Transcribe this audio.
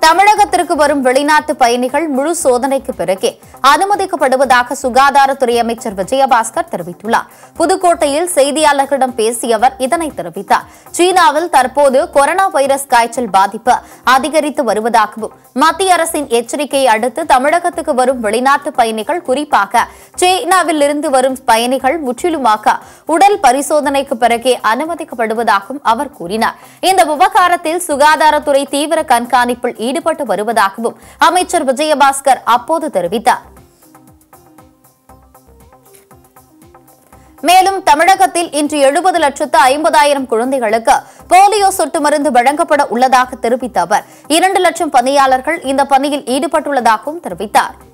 தமிழகத்திற்கு வரும் வெளிநாட்டு பயணிகள் முழு சோதனைக்கு பிறகே அனுமதிக்கப்படுவதாக சுகாதாரத்துறை அமைச்சர் விஜயபாஸ்கர் தெரிவித்துள்ளார் புதுக்கோட்டையில் செய்தியாளர்களிடம் பேசிய அவர் இதனை தெரிவித்தார் சீனாவில் தற்போது கொரோனா வைரஸ் காய்ச்சல் பாதிப்பு அதிகரித்து வருவதாகவும் மத்திய அரசின் எச்சரிக்கையை அடுத்து தமிழகத்துக்கு வரும் வெளிநாட்டு பயணிகள் குறிப்பாக சீனாவில் இருந்து வரும் பயணிகள் முற்றிலுமாக உடல் பரிசோதனைக்கு பிறகே அனுமதிக்கப்படுவதாகவும் அவர் கூறினார் இந்த விவகாரத்தில் சுகாதாரத்துறை தீவிர கண்காணிப்பில் ஈடுபட்டு வருவதாகவும் அமைச்சர் விஜயபாஸ்கர் அப்போது தெரிவித்தார் மேலும் தமிழகத்தில் இன்று எழுபது லட்சத்து ஐம்பதாயிரம் குழந்தைகளுக்கு போலியோ சொட்டு மருந்து வழங்கப்பட உள்ளதாக தெரிவித்த அவர் இரண்டு லட்சம் பணியாளர்கள் இந்த பணியில் ஈடுபட்டுள்ளதாகவும் தெரிவித்தார்